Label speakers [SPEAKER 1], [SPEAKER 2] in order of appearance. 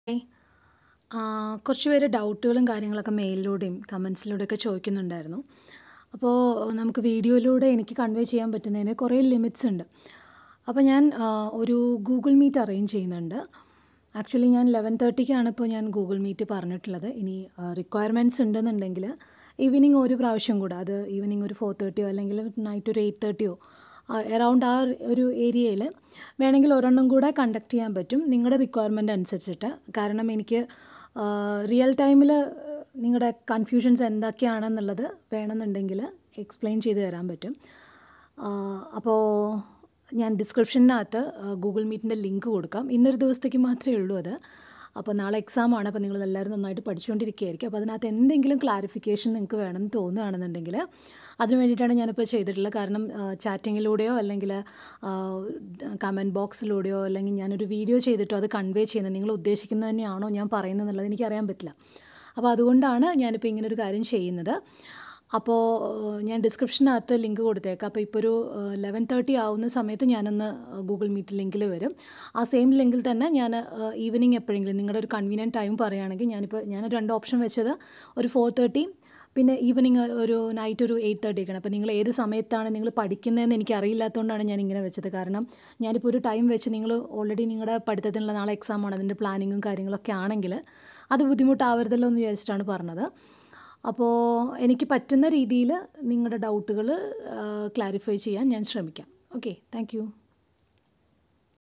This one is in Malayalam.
[SPEAKER 1] ഹായ്. ആഹ് കുറച്ച് പേര് ഡൗട്ടുകളും കാര്യങ്ങളൊക്കെ മെയിലിലൂടെയും കമൻസിലൂടെയൊക്കെ ചോദിക്കുന്നുണ്ടായിരുന്നു. അപ്പോൾ നമുക്ക് വീഡിയോയിലൂടെ എനിക്ക് കൺവേ ചെയ്യാൻ പറ്റുന്നതിന് കുറേ ലിമിറ്റ്സ് ഉണ്ട്. അപ്പോൾ ഞാൻ ആഹ് ഒരു ഗൂഗിൾ മീറ്റ് അറേഞ്ച് ചെയ്യുന്നുണ്ട്. ആക്ച്വലി ഞാൻ 11:30ക്കാണ് ഇപ്പോൾ ഞാൻ ഗൂഗിൾ മീറ്റ് പറഞ്ഞിട്ടുള്ളത്. ഇനി ആഹ് റിക്വയർമെൻറ്റ്സ് ഉണ്ടെന്നുണ്ടെങ്കിൽ ഈവനിംഗ് ഒരു പ്രാവശ്യം കൂടെ അത് ഈവനിംഗ് ഒരു 4:30യോ അല്ലെങ്കിൽ നൈറ്റ് ഒരു 8:30യോ എറൗണ്ട് ആ ഒരു ഏരിയയിൽ വേണമെങ്കിൽ ഒരെണ്ണം കൂടെ കണ്ടക്ട് ചെയ്യാൻ പറ്റും നിങ്ങളുടെ റിക്വയർമെൻറ്റ് അനുസരിച്ചിട്ട്. കാരണം എനിക്ക് ആഹ് റിയൽ ടൈമിൽ നിങ്ങളുടെ കൺഫ്യൂഷൻസ് എന്തൊക്കെയാണെന്നുള്ളത് വേണമെന്നുണ്ടെങ്കിൽ എക്സ്പ്ലെയിൻ ചെയ്ത് തരാൻ പറ്റും. ആഹ് അപ്പോൾ ഞാൻ ഡിസ്ക്രിപ്ഷനകത്ത് ഗൂഗിൾ മീറ്റിൻ്റെ ലിങ്ക് കൊടുക്കാം. ഇന്നൊരു ദിവസത്തേക്ക് മാത്രമേ ഉള്ളൂ അത്. അപ്പോൾ നാളെ എക്സാമാണ്. അപ്പോൾ നിങ്ങളെല്ലാവരും നന്നായിട്ട് പഠിച്ചുകൊണ്ടിരിക്കുകയായിരിക്കും. അപ്പോൾ അതിനകത്ത് എന്തെങ്കിലും ക്ലാരിഫിക്കേഷൻ നിങ്ങൾക്ക് വേണമെന്ന് തോന്നുകയാണെന്നുണ്ടെങ്കിൽ അതിന് വേണ്ടിയിട്ടാണ് ഞാനിപ്പോൾ ചെയ്തിട്ടുള്ളത്. കാരണം ചാറ്റിങ്ങിലൂടെയോ അല്ലെങ്കിൽ ആഹ് കമൻറ്റ് ബോക്സിലൂടെയോ അല്ലെങ്കിൽ ഞാനൊരു വീഡിയോ ചെയ്തിട്ടോ അത് കൺവേ ചെയ്യുന്നത് നിങ്ങൾ ഉദ്ദേശിക്കുന്നത് തന്നെയാണോ ഞാൻ പറയുന്നത് എന്നുള്ളത് എനിക്കറിയാൻ പറ്റില്ല. അപ്പോൾ അതുകൊണ്ടാണ് ഞാനിപ്പോൾ ഇങ്ങനൊരു കാര്യം ചെയ്യുന്നത്. അപ്പോൾ ഞാൻ ഡിസ്ക്രിപ്ഷനകത്ത് ലിങ്ക് കൊടുത്തേക്കാം. അപ്പോൾ ഇപ്പോൾ ഒരു 11:30 ആവുന്ന സമയത്ത് ഞാനൊന്ന് ഗൂഗിൾ മീറ്റ് ലിങ്കിൽ വരും. ആ സെയിം ലിങ്കിൽ തന്നെ ഞാൻ ഈവനിംഗ് എപ്പോഴെങ്കിലും നിങ്ങളുടെ ഒരു കൺവീനിയൻറ്റ് ടൈം പറയുകയാണെങ്കിൽ ഞാനിപ്പോൾ ഞാൻ രണ്ട് ഓപ്ഷൻ വെച്ചത് ഒരു 4:30 പിന്നെ ഈവനിംഗ് ഒരു നൈറ്റ് ഒരു 8:30 ഒക്കെയാണ്. അപ്പോൾ നിങ്ങൾ ഏത് സമയത്താണ് നിങ്ങൾ പഠിക്കുന്നതെന്ന് എനിക്ക് അറിയില്ലാത്തതുകൊണ്ടാണ് ഞാൻ ഇങ്ങനെ വെച്ചത്. കാരണം ഞാനിപ്പോൾ ഒരു ടൈം വെച്ച് നിങ്ങൾ ഓൾറെഡി നിങ്ങളുടെ പഠിത്തത്തിനുള്ള നാളെ എക്സാമാണ് അതിൻ്റെ പ്ലാനിങ്ങും കാര്യങ്ങളൊക്കെ ആണെങ്കിൽ അത് ബുദ്ധിമുട്ടാവരുതല്ലോ എന്ന് വിചാരിച്ചിട്ടാണ് പറഞ്ഞത്. അപ്പോൾ എനിക്ക് പറ്റുന്ന രീതിയിൽ നിങ്ങളുടെ ഡൗട്ടുകൾ ക്ലാരിഫൈ ചെയ്യാൻ ഞാൻ ശ്രമിക്കാം. ഓക്കെ. Thank U.